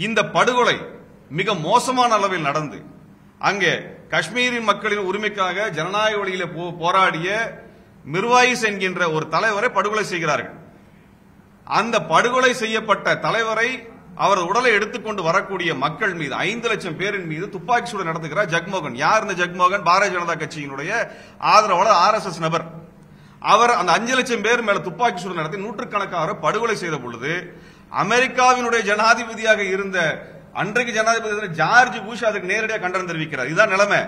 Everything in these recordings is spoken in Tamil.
இந்த படுகொலை மிக மோசமான அளவில் நடந்து அங்கே காஷ்மீரி மக்களின் உரிமைக்காக ஜனநாயக வழியில போ- போராடிய மிர்வாயிஸ் என்கின்ற ஒரு தலைவரை படுகொலை செய்கிறார்கள் அந்த படுகொலை செய்யப்பட்ட தலைவரை அவரது உடலை எடுத்துக்கொண்டு வரக்கூடிய மக்கள் மீது ஐந்து லட்சம் பேரின் மீது துப்பாக்கி சூடு நடத்துகிறார் ஜக்மோகன் யார் இந்த ஜக்மோகன் பாரதிய ஜனதா கட்சியினுடைய ஆதரவாளர் ஆர் எஸ் எஸ் நபர் அவர் அந்த அஞ்சு லட்சம் பேர் மேல துப்பாக்கி சூடு நடத்தி நூற்றுக்கணக்கான படுகொலை செய்த பொழுது அமெரிக்காவினுடைய ஜனாதிபதியாக இருந்த அன்றைக்கு ஜனாதிபதி இருந்த ஜார்ஜ் புஷ் அதுக்கு நேரடியாக கண்டனம் தெரிவிக்கிறார் இதுதான் நிலைமை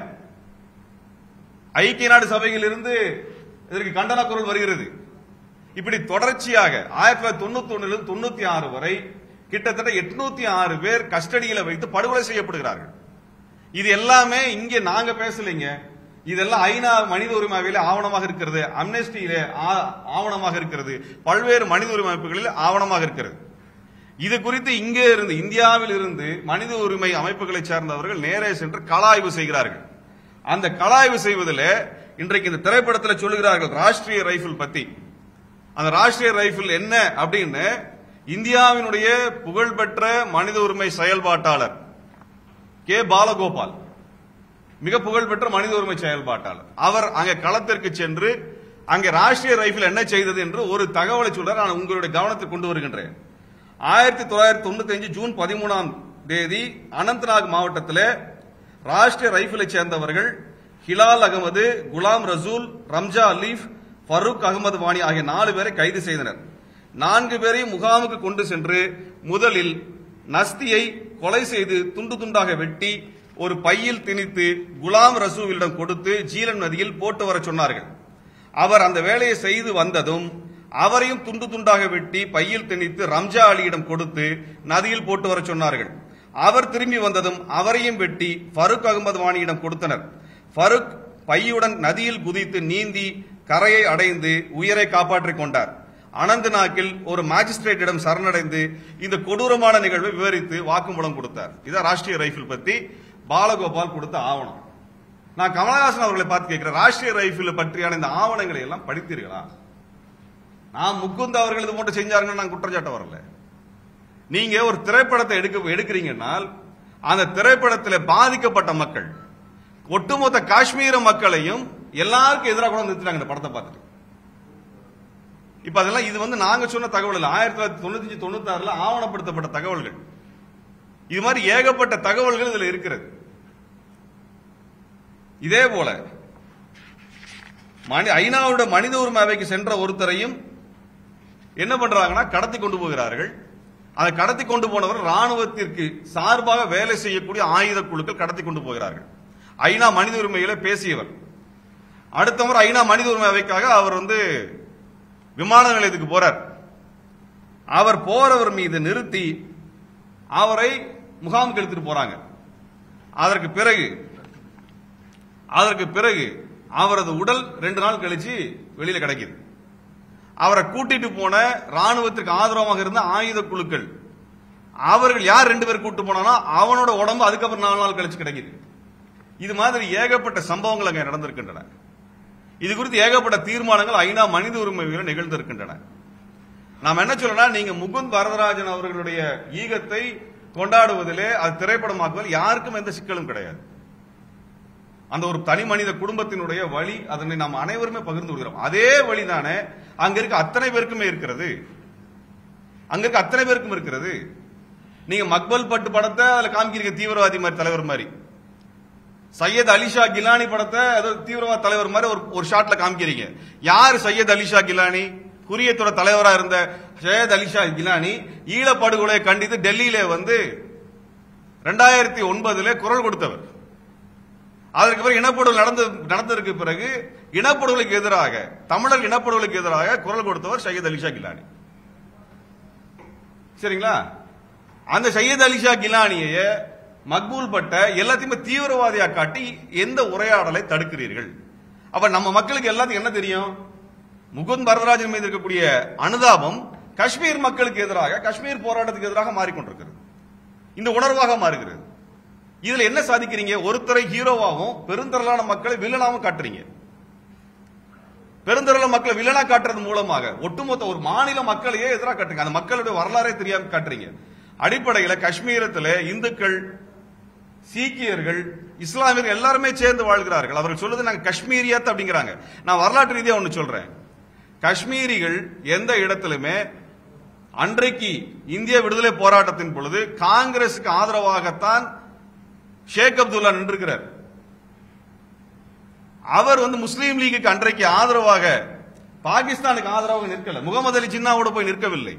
ஐக்கிய நாடு சபையில் இருந்து இதற்கு கண்டன குரல் வருகிறது இப்படி தொடர்ச்சியாக ஆயிரத்தி தொள்ளாயிரத்தி தொண்ணூத்தி ஒண்ணுல இருந்து தொண்ணூத்தி ஆறு வரை கிட்டத்தட்ட எட்நூத்தி ஆறு பேர் கஸ்டடியில வைத்து படுகொலை செய்யப்படுகிறார்கள் இது எல்லாமே இங்க நாங்க பேசலைங்க இதெல்லாம் ஐநா மனித உரிமை அவையில ஆவணமாக இருக்கிறது அம்னெஸ்டியில ஆ- ஆவணமாக இருக்கிறது பல்வேறு மனித உரிமை அமைப்புகளில் ஆவணமாக இருக்கிறது இது குறித்து இங்கே இருந்து இந்தியாவில் இருந்து மனித உரிமை அமைப்புகளை சார்ந்தவர்கள் நேரே சென்று கலாய்வு செய்கிறார்கள் அந்த கலாய்வு செய்வதில் இன்றைக்கு இந்த திரைப்படத்தில் சொல்லுகிறார்கள் ராஷ்டிரிய ரைபிள் பத்தி அந்த ராஷ்டிரிய ரைபிள் என்ன அப்படின்னு இந்தியாவினுடைய புகழ்பெற்ற மனித உரிமை செயல்பாட்டாளர் கே பாலகோபால் மிக புகழ்பெற்ற மனித உரிமை செயல்பாட்டாளர் அவர் அங்கே களத்திற்கு சென்று அங்கே ராஷ்டிரிய ரைபிள் என்ன செய்தது என்று ஒரு தகவலை சொல்றார் நான் உங்களுடைய கவனத்துக்கு கொண்டு வருகின்றேன் ஆயிரத்தி தொள்ளாயிரத்தி தொண்ணூத்தி அஞ்சு ஜூன் பதிமூணாம் தேதி அனந்த்நாக் மாவட்டத்தில் ராஷ்டிரிய ரைபிளை சேர்ந்தவர்கள் ஹிலால் அகமது குலாம் ரசூல் ரம்ஜா அலீஃப் ஃபரூக் அகமது வாணி ஆகிய நாலு பேரை கைது செய்தனர் நான்கு பேரையும் முகாமுக்கு கொண்டு சென்று முதலில் நஸ்தியை கொலை செய்து துண்டு துண்டாக வெட்டி ஒரு பையில் திணித்து குலாம் ரசூவிடம் கொடுத்து ஜீலன் நதியில் போட்டு வர சொன்னார்கள் அவர் அந்த வேலையை செய்து வந்ததும் அவரையும் துண்டு துண்டாக வெட்டி பையில் திணித்து ரம்ஜா அலியிடம் கொடுத்து நதியில் போட்டு வர சொன்னார்கள் அவர் திரும்பி வந்ததும் அவரையும் வெட்டி ஃபருக் அகமது வாணியிடம் கொடுத்தனர் ஃபருக் பையுடன் நதியில் குதித்து நீந்தி கரையை அடைந்து உயிரை காப்பாற்றிக் கொண்டார் அனந்தநாக்கில் ஒரு மாஜிஸ்ட்ரேட்டிடம் சரணடைந்து இந்த கொடூரமான நிகழ்வை விவரித்து வாக்குமூலம் கொடுத்தார் இதான் ராஷ்டிரிய ரைபிள் பத்தி பாலகோபால் கொடுத்த ஆவணம் நான் கமலஹாசன் அவர்களை பார்த்து கேட்கிறேன் ராஷ்டிரிய ரைபிள் பற்றியான இந்த ஆவணங்களை எல்லாம் படித்தீர்களா நான் முகுந்த் அவர்கள் இது மட்டும் செஞ்சாருன்னு நான் குற்றச்சாட்ட வரல நீங்க ஒரு திரைப்படத்தை எடுக்க எடுக்கிறீங்கன்னால் அந்த திரைப்படத்தில் பாதிக்கப்பட்ட மக்கள் ஒட்டுமொத்த காஷ்மீர மக்களையும் எல்லாருக்கும் எதிராக கூட நிறுத்தினாங்க இந்த படத்தை பார்த்துட்டு இப்ப அதெல்லாம் இது வந்து நாங்க சொன்ன தகவல் இல்ல ஆயிரத்தி தொள்ளாயிரத்தி தொண்ணூத்தி தொண்ணூத்தி ஆறுல ஆவணப்படுத்தப்பட்ட தகவல்கள் இது மாதிரி ஏகப்பட்ட தகவல்கள் இதுல இருக்கிறது இதே போல மனி ஐநாவோட மனித உரிமை அவைக்கு சென்ற ஒருத்தரையும் என்ன பண்றாங்கன்னா கடத்தி கொண்டு போகிறார்கள் அதை கடத்தி கொண்டு போனவர் ராணுவத்திற்கு சார்பாக வேலை செய்யக்கூடிய ஆயுத குழுக்கள் கடத்தி கொண்டு போகிறார்கள் ஐநா மனித உரிமையில பேசியவர் அடுத்தவர் ஐநா மனித உரிமை அவைக்காக அவர் வந்து விமான நிலையத்துக்கு போறார் அவர் போறவர் மீது நிறுத்தி அவரை முகாமுக்கு எடுத்துட்டு போறாங்க அதற்கு பிறகு அதற்கு பிறகு அவரது உடல் ரெண்டு நாள் கழிச்சு வெளியில கிடைக்குது அவரை கூட்டிட்டு போன ராணுவத்திற்கு ஆதரவாக இருந்த ஆயுத குழுக்கள் அவர்கள் யார் ரெண்டு பேர் கூட்டு போனானோ அவனோட உடம்பு அதுக்கப்புறம் நாலு நாள் கழிச்சு கிடைக்குது இது மாதிரி ஏகப்பட்ட சம்பவங்கள் அங்கே நடந்திருக்கின்றன இது குறித்து ஏகப்பட்ட தீர்மானங்கள் ஐநா மனித உரிமைகளில் நிகழ்ந்திருக்கின்றன நாம் என்ன சொல்லணும் நீங்க முகுந்த் வரதராஜன் அவர்களுடைய ஈகத்தை கொண்டாடுவதிலே அது திரைப்படமாக்குவதில் யாருக்கும் எந்த சிக்கலும் கிடையாது அந்த ஒரு தனி மனித குடும்பத்தினுடைய வழி அதனை நாம் அனைவருமே பகிர்ந்து கொள்கிறோம் அதே வழிதானே அங்க இருக்க அத்தனை பேருக்குமே இருக்கிறது அங்க இருக்க அத்தனை பேருக்கும் இருக்கிறது நீங்க மக்பல் பட்டு படத்தை அதுல காமிக்கிறீங்க தீவிரவாதி மாதிரி தலைவர் மாதிரி சையத் அலிஷா கிலானி படத்தை ஏதோ தீவிரவாத தலைவர் மாதிரி ஒரு ஒரு ஷாட்ல காமிக்கிறீங்க யார் சையத் அலிஷா கிலானி குரியத்தோட தலைவரா இருந்த சையத் அலிஷா கிலானி ஈழப்படுகொலை கண்டித்து டெல்லியில வந்து ரெண்டாயிரத்தி ஒன்பதுல குரல் கொடுத்தவர் அதற்கு பிறகு இனப்படுகொலை நடந்து நடந்ததற்கு பிறகு இனப்படுகொலைக்கு எதிராக தமிழர் இனப்படுகொலைக்கு எதிராக குரல் கொடுத்தவர் சையத் அலிஷா கிலானி சரிங்களா அந்த சையத் அலிஷா கிலானியை மக்பூல் பட்ட எல்லாத்தையுமே தீவிரவாதியா காட்டி எந்த உரையாடலை தடுக்கிறீர்கள் அப்ப நம்ம மக்களுக்கு எல்லாத்துக்கும் என்ன தெரியும் முகுந்த் வரதராஜன் மீது இருக்கக்கூடிய அனுதாபம் காஷ்மீர் மக்களுக்கு எதிராக காஷ்மீர் போராட்டத்துக்கு எதிராக மாறிக்கொண்டிருக்கிறது இந்த உணர்வாக மாறுகிறது இதுல என்ன சாதிக்கிறீங்க ஒருத்தரை ஹீரோவாகவும் பெருந்திரளான மக்களை வில்லனாவும் காட்டுறீங்க பெருந்திரள மக்களை வில்லனா காட்டுறது மூலமாக ஒட்டுமொத்த ஒரு மாநில மக்களையே எதிராக காட்டுறீங்க அந்த மக்களுடைய வரலாறே தெரியாம காட்டுறீங்க அடிப்படையில் காஷ்மீரத்தில் இந்துக்கள் சீக்கியர்கள் இஸ்லாமியர்கள் எல்லாருமே சேர்ந்து வாழ்கிறார்கள் அவர்கள் சொல்றது நாங்க காஷ்மீரியாத் அப்படிங்கிறாங்க நான் வரலாற்று ரீதியா ஒன்னு சொல்றேன் காஷ்மீரிகள் எந்த இடத்திலுமே அன்றைக்கு இந்திய விடுதலை போராட்டத்தின் பொழுது காங்கிரசுக்கு ஆதரவாகத்தான் ஷேக் அப்துல்லா நின்றிருக்கிறார் அவர் வந்து முஸ்லீம் லீக்குக்கு அன்றைக்கு ஆதரவாக பாகிஸ்தானுக்கு ஆதரவாக நிற்கல முகமது அலி ஜின்னாவோட போய் நிற்கவில்லை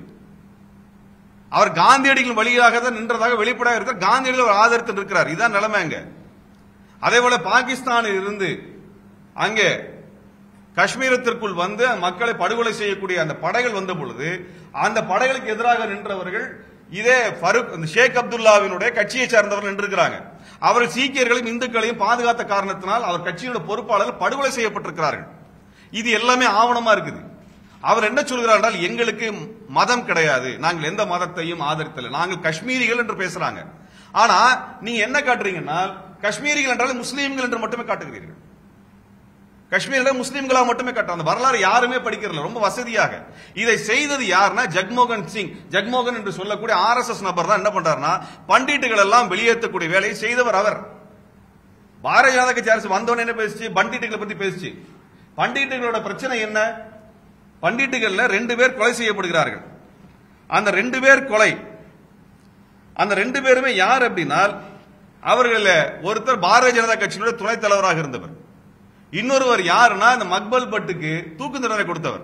அவர் காந்தியடிகள் வழியாக தான் நின்றதாக வெளிப்படையாக இருக்க காந்தியடிகள் அவர் ஆதரித்து இருக்கிறார் இதான் நிலைமை அங்க அதே போல பாகிஸ்தானில் இருந்து அங்கே காஷ்மீரத்திற்குள் வந்து மக்களை படுகொலை செய்யக்கூடிய அந்த படைகள் வந்த பொழுது அந்த படைகளுக்கு எதிராக நின்றவர்கள் இதே ஃபருக் இந்த ஷேக் அப்துல்லாவினுடைய கட்சியை சார்ந்தவர்கள் நின்றிருக்கிறாங்க அவர் சீக்கியர்களையும் இந்துக்களையும் பாதுகாத்த காரணத்தினால் அவர் கட்சியோட பொறுப்பாளர்கள் படுகொலை செய்யப்பட்டிருக்கிறார்கள் இது எல்லாமே ஆவணமா இருக்குது அவர் என்ன சொல்கிறார் என்றால் எங்களுக்கு மதம் கிடையாது நாங்கள் எந்த மதத்தையும் ஆதரித்தல நாங்கள் காஷ்மீரிகள் என்று பேசுறாங்க ஆனா நீங்க என்ன காட்டுறீங்கன்னா காஷ்மீரிகள் என்றால் முஸ்லீம்கள் என்று மட்டுமே காட்டுகிறீர்கள் காஷ்மீர்ல முஸ்லீம்களா மட்டுமே காட்டுறாங்க அந்த வரலாறு யாருமே படிக்கிறல ரொம்ப வசதியாக இதை செய்தது யாருன்னா ஜக்மோகன் சிங் ஜக்மோகன் என்று சொல்லக்கூடிய ஆர் எஸ் எஸ் நபர் தான் என்ன பண்றாருன்னா பண்டிட்டுகள் எல்லாம் வெளியேற்றக்கூடிய வேலையை செய்தவர் அவர் பாரதிய ஜனதா கட்சி அரசு வந்தோடனே என்ன பேசிச்சு பண்டிட்டுகளை பத்தி பேசிச்சு பண்டிட்டுகளோட பிரச்சனை என்ன பண்டிட்டுகள்ல ரெண்டு பேர் கொலை செய்யப்படுகிறார்கள் அந்த ரெண்டு பேர் கொலை அந்த ரெண்டு பேருமே யார் அப்படின்னா அவர்கள ஒருத்தர் பாரதிய ஜனதா கட்சியினுடைய துணைத் தலைவராக இருந்தவர் இன்னொருவர் யாருன்னா இந்த மக்பல் பட்டுக்கு தூக்கு தண்டனை கொடுத்தவர்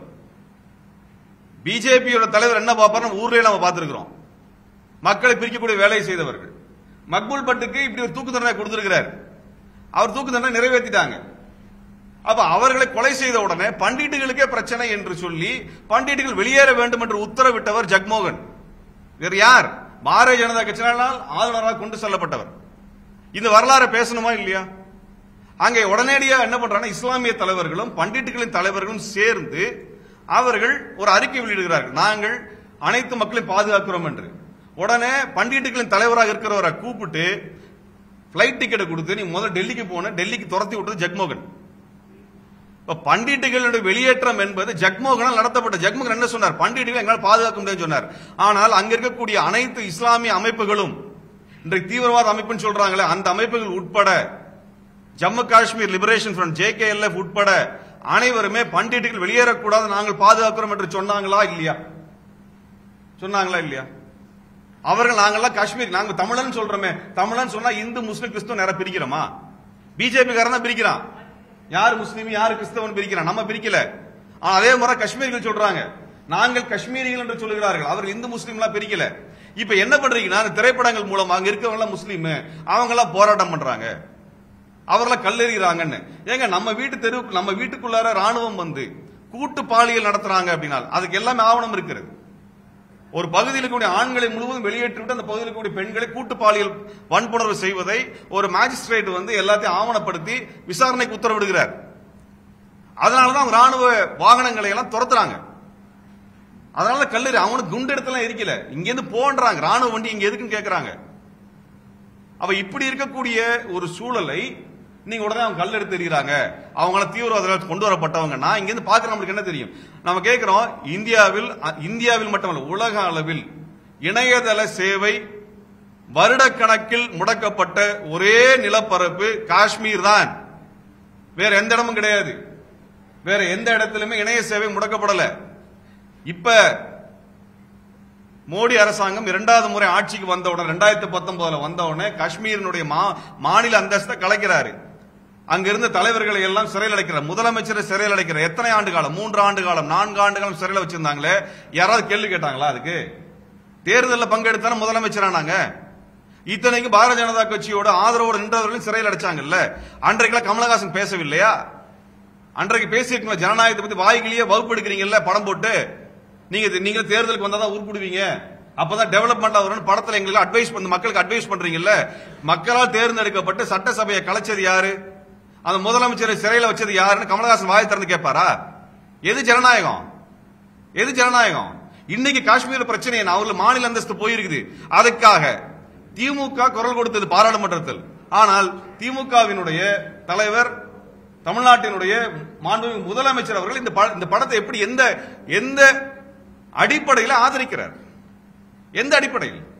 பிஜேபியோட தலைவர் என்ன பார்ப்பாரு ஊர்லயே நம்ம பார்த்திருக்கிறோம் மக்களை பிரிக்கக்கூடிய வேலையை செய்தவர்கள் மக்புல் பட்டுக்கு இப்படி ஒரு தூக்கு தண்டனை கொடுத்திருக்கிறார் அவர் தூக்கு தண்டனை நிறைவேற்றிட்டாங்க அப்ப அவர்களை கொலை செய்த உடனே பண்டிட்டுகளுக்கே பிரச்சனை என்று சொல்லி பண்டிட்டுகள் வெளியேற வேண்டும் என்று உத்தரவிட்டவர் ஜக்மோகன் வேறு யார் பாரதிய ஜனதா கட்சியினால் ஆளுநராக கொண்டு செல்லப்பட்டவர் இந்த வரலாறு பேசணுமா இல்லையா அங்கே உடனடியா என்ன பண்றாங்க இஸ்லாமிய தலைவர்களும் பண்டிட்டுகளின் தலைவர்களும் சேர்ந்து அவர்கள் ஒரு அறிக்கை வெளியிடுகிறார்கள் நாங்கள் அனைத்து மக்களையும் பாதுகாக்கிறோம் என்று உடனே பண்டிட்டுகளின் தலைவராக இருக்கிறவரை கூப்பிட்டு பிளைட் டிக்கெட் கொடுத்து நீ முதல்ல டெல்லிக்கு போன டெல்லிக்கு துரத்தி விட்டது ஜக்மோகன் இப்ப பண்டிட்டுகளுடைய வெளியேற்றம் என்பது ஜக்மோகனால் நடத்தப்பட்ட ஜக்மோகன் என்ன சொன்னார் பண்டிட்டுகள் எங்களால் பாதுகாக்க முடியும்னு சொன்னார் ஆனால் அங்க இருக்கக்கூடிய அனைத்து இஸ்லாமிய அமைப்புகளும் இன்றைக்கு தீவிரவாத அமைப்புன்னு சொல்றாங்களே அந்த அமைப்புகள் உட்பட Jammu Kashmir liberation front JKLF உட்பட அனைவருமே பண்டிட்டுகள் வெளியேறக்கூடாது நாங்கள் பாதுகாக்கிறோம் என்று சொன்னாங்களா இல்லையா சொன்னாங்களா இல்லையா அவர்கள் நாங்கெல்லாம் காஷ்மீர் நாங்க தமிழன் சொல்றோமே தமிழன் சொன்னா இந்து முஸ்லிம் கிறிஸ்துவ நேரம் பிரிக்கிறோமா பிஜேபி காரன் தான் பிரிக்கிறான் யார் முஸ்லீம் யார் கிறிஸ்தவன் பிரிக்கிறான் நம்ம பிரிக்கல ஆனா அதே முறை காஷ்மீரிகள் சொல்றாங்க நாங்கள் காஷ்மீரிகள் என்று சொல்லுகிறார்கள் அவர் இந்து முஸ்லீம்லாம் பிரிக்கல இப்ப என்ன பண்றீங்கன்னா அந்த திரைப்படங்கள் மூலமா அங்க இருக்கவங்க எல்லாம் முஸ்லீம் அவங்க எல்லாம் போராட்டம் பண்றாங்க அவர்லாம் கல்லெறிகிறாங்கன்னு ஏங்க நம்ம வீட்டு தெரு நம்ம வீட்டுக்குள்ளார ராணுவம் வந்து கூட்டு பாலியல் நடத்துறாங்க அப்படின்னா அதுக்கு எல்லாமே ஆவணம் இருக்கிறது ஒரு பகுதியில் இருக்கக்கூடிய ஆண்களை முழுவதும் வெளியேற்றி விட்டு அந்த பகுதியில் இருக்கக்கூடிய பெண்களை கூட்டு பாலியல் வன்புணர்வு செய்வதை ஒரு மேஜிஸ்ட்ரேட் வந்து எல்லாத்தையும் ஆவணப்படுத்தி விசாரணைக்கு உத்தரவிடுகிறார் அதனாலதான் அவங்க ராணுவ வாகனங்களை எல்லாம் துரத்துறாங்க அதனால கல்லூரி அவனுக்கு குண்டு இடத்துல இருக்கல இங்க இருந்து போன்றாங்க ராணுவ வண்டி இங்க எதுக்குன்னு கேக்குறாங்க அவ இப்படி இருக்கக்கூடிய ஒரு சூழலை நீங்க உடனே அவங்க கல் எடுத்து எறிகிறாங்க அவங்கள தீவிரவாத கொண்டு வரப்பட்டவங்க நான் இங்க இருந்து பாக்குற நம்மளுக்கு என்ன தெரியும் நம்ம கேட்கிறோம் இந்தியாவில் அ- இந்தியாவில் மட்டுமல்ல உலக அளவில் இணையதள சேவை வருடக்கணக்கில் முடக்கப்பட்ட ஒரே நிலப்பரப்பு காஷ்மீர் தான் வேற எந்த இடமும் கிடையாது வேற எந்த இடத்திலுமே இணைய சேவை முடக்கப்படல இப்ப மோடி அரசாங்கம் இரண்டாவது முறை ஆட்சிக்கு வந்த உடனே ரெண்டாயிரத்தி பத்தொன்பதுல வந்த உடனே காஷ்மீரினுடைய மா- மாநில அந்தஸ்தை கலைக்கிறாரு அங்க இருந்த தலைவர்களை எல்லாம் சிறையில் அடைக்கிறார் முதலமைச்சரை சிறையில் அடைக்கிறார் எத்தனை ஆண்டு காலம் மூன்று ஆண்டு காலம் நான்கு ஆண்டு காலம் சிறையில் வச்சிருந்தாங்களே யாராவது கேள்வி கேட்டாங்களா அதுக்கு தேர்தலில் பங்கெடுத்தான முதலமைச்சரானாங்க இத்தனைக்கு பாரதிய ஜனதா கட்சியோட ஆதரவோடு நின்றவர்களையும் சிறையில் அடைச்சாங்கல்ல அன்றைக்கெல்லாம் கமலஹாசன் பேசவில்லையா அன்றைக்கு பேசியிருக்கீங்களா ஜனநாயகத்தை பத்தி வாய்கிலேயே வகுப்பு எடுக்கிறீங்கல்ல படம் போட்டு நீங்க நீங்க தேர்தலுக்கு வந்தாதான் உருப்பிடுவீங்க அப்பதான் டெவலப்மெண்ட் வரும்னு படத்துல எங்களுக்கு அட்வைஸ் பண்ண மக்களுக்கு அட்வைஸ் பண்றீங்கல்ல மக்களால் தேர்ந்தெடுக்கப்பட்டு சட்டசபையை கலைச்சது யாரு அந்த முதலமைச்சரை சிறையில வச்சது யாருன்னு கமலஹாசன் வாய் திறந்து கேட்பாரா எது ஜனநாயகம் எது ஜனநாயகம் இன்னைக்கு காஷ்மீர் பிரச்சனை என்ன அவர்கள் மாநில அந்தஸ்து போயிருக்குது அதுக்காக திமுக குரல் கொடுத்தது பாராளுமன்றத்தில் ஆனால் திமுகவினுடைய தலைவர் தமிழ்நாட்டினுடைய மாண்புமிகு முதலமைச்சர் அவர்கள் இந்த ப- இந்த படத்தை எப்படி எந்த எந்த அடிப்படையில் ஆதரிக்கிறார் எந்த அடிப்படையில்